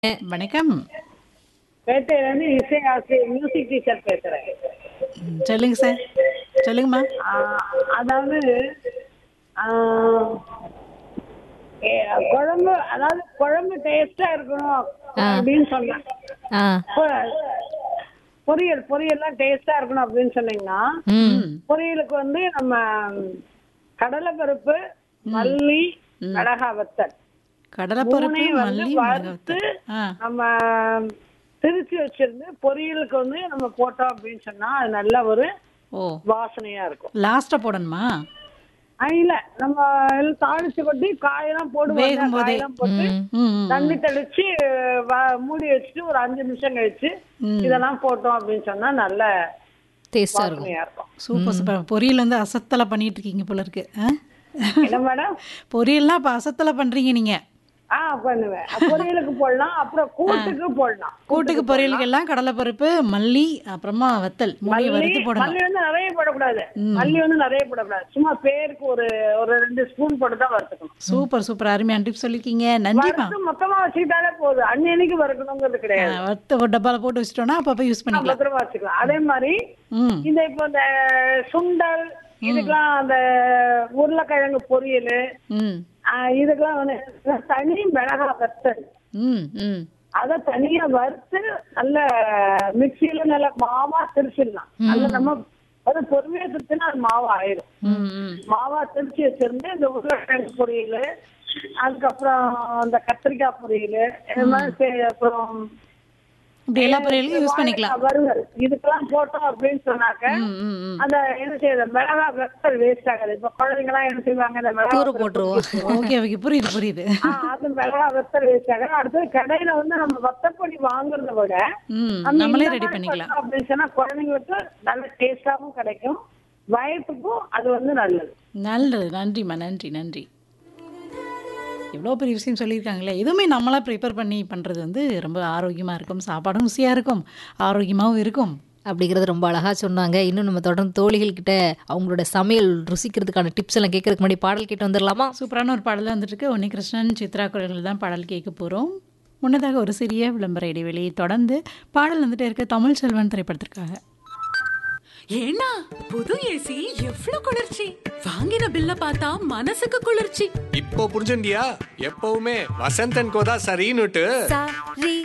வணக்கம் பேட்டையிலேருந்து இசை ஆசிரியர் மியூசிக் டீச்சர் பேசுகிறேன் ம், சொல்லுங்க சார் சொல்லுங்கம்மா அதாவது ஆஹ், ஏ, குழம்பு அதாவது குழம்பு டேஸ்டா இருக்கணும் அப்படின்னு சொன்னேன் ஆ பொ- பொரியல் பொரியல்லாம் டேஸ்டா இருக்கணும் அப்படின்னு சொன்னீங்கன்னா ம் பொரியலுக்கு வந்து நம்ம கடலை பருப்பு மல்லி மிளகா வத்தல் கடலைப்பருப்பு மூணையும் வந்து மல்லி வறுத்து மிளகாய் ஆ நம்ம திருச்சி வச்சிருந்து பொரியலுக்கு வந்து நம்ம போட்டோம் அப்படின்னு சொன்னா அது நல்ல ஒரு ஓ வாசனையா இருக்கும் லாஸ்டா போடணுமா ஆ, இல்ல நம்ம எல்லாம் தாளிச்சு கொட்டி காயெல்லாம் போடுவோம் வேகும் போதே. காயெல்லாம் போட்டு ம் ம் ம், தண்ணி தெளிச்சு வ- மூடி வச்சுட்டு ஒரு அஞ்சு நிமிஷம் கழிச்சு ம். இதெல்லாம் போட்டோம் அப்படின்னு சொன்னா நல்ல டேஸ்டா இருக்கும் வாசனையா இருக்கும் சூப்பர் சூப்பர் பொரியல் வந்து அசத்தலை பண்ணிட்டு இருக்கீங்க போல இருக்கு ஆ? என்ன மேடம் பொரியல்லாம் இப்போ அசத்தலை பண்றீங்க நீங்க ஆ பண்ணுவேன் பொரியலுக்கு போடலாம் அப்புறம் கூட்டுக்கு போடலாம் கூட்டுக்கு பொரியலுக்கெல்லாம் கடலைப்பருப்பு மல்லி அப்புறமா வத்தல் மூணையை மல்லி வறுத்து போடணும் மல்லி வந்து நிறைய போடக்கூடாது மல்லி வந்து நிறைய போடக்கூடாது சும்மா பேருக்கு ஒரு ஒரு ரெண்டு ஸ்பூன் போட்டு தான் வறுத்துக்கணும் சூப்பர் சூப்பர் அருமையான டிப்ஸ் சொல்லிருக்கீங்க நன்றிம்மா வறுத்து மொத்தமா வச்சுக்கிட்டாலே போதும் அன்னன்னைக்கு வறுக்கணுங்கிறது கிடையாது ஆ, வறுத்து ஒரு டப்பால போட்டு வச்சிட்டோம்னா அப்பப்போ யூஸ் பண்ணிக்கலாம் பத்திரமா வச்சுக்கலாம் அதே மாதிரி ம் இந்த இப்போ இந்த சுண்டல் இதுக்கெல்லாம் அந்த உருளைக்கிழங்கு பொரியல் ம் இதுக்கெல்லாம் வந்து தனி மிளகா வத்தல் ம் ம் அத தனியா வறுத்து நல்ல மிக்சியில நல்ல மாவா திரிச்சிடலாம் அது நம்ம அது பொறுமையா திருத்தினா அது மாவு ஆயிரும் ம் ம் மாவா திரிச்சு வச்சிருந்து இந்த உருளைக்கிழங்கு பொரியல் அதுக்கப்புறம் இந்த கத்திரிக்காய் பொரியல் இது மாதிரி செ- அப்புறம் இப்படி எல்லா பொரியலுக்கும் யூஸ் பண்ணிக்கலாம் வாழைக்காய் வறுவல் இதுக்கெல்லாம் போட்டோம் அப்படின்னு சொன்னாக்க ம் ம் ம் அந்த என்ன செய்யுது மிளகா வெத்தல் வேஸ்ட் ஆகாது இப்ப குழந்தைங்க எல்லாம் என்ன செய்வாங்க இந்த மிளகா தூர போட்டுருவோம் ஓகே ஓகே புரியுது புரியுது ஆ, அது மிளகா வெத்தல் வேஸ்ட் ஆகாது அடுத்து கடையில வந்து நம்ம வத்தப்பொடி வாங்குறத விட ம் நம்ம நம்மளே இந்த ரெடி மாதிரி பண்ணிக்கலாம் பண்ணோம் அப்படின்னு சொன்னா குழந்தைங்களுக்கு நல்ல டேஸ்டாவும் கிடைக்கும் வயசுக்கும் அது வந்து நல்லது நல்லது நன்றிம்மா நன்றி நன்றி எவ்வளோ பெரிய விஷயம் சொல்லியிருக்காங்களே எதுவுமே நம்மளா ப்ரிப்பேர் பண்ணி பண்ணுறது வந்து ரொம்ப ஆரோக்கியமாக இருக்கும் சாப்பாடும் ருசியாக இருக்கும் ஆரோக்கியமாகவும் இருக்கும் அப்படிங்கிறது ரொம்ப அழகா சொன்னாங்க இன்னும் நம்ம தொடர்ந்து தோழிகள் கிட்ட அவங்களோட சமையல் ருசிக்கிறதுக்கான டிப்ஸ் எல்லாம் கேட்கறதுக்கு முன்னாடி பாடல் கேட்டு வந்துடலாமா சூப்பரான ஒரு பாடல் வந்துட்டு இருக்கு உன்னி கிருஷ்ணன் சித்ரா குரல்கள் தான் பாடல் கேட்க போகிறோம் முன்னதாக ஒரு சிறிய விளம்பர இடைவெளியை தொடர்ந்து பாடல் வந்துட்டு இருக்க தமிழ் செல்வன் திரைப்படத்திற்காக ஏன்னா புது ஏசி எவ்ளோ குளிர்ச்சி வாங்கின பில்ல பார்த்தா மனசுக்கு குளிர்ச்சி இப்போ புரிஞ்சுண்டியா எப்பவுமே வசந்தன் கோதா சரின்னுட்டு சரி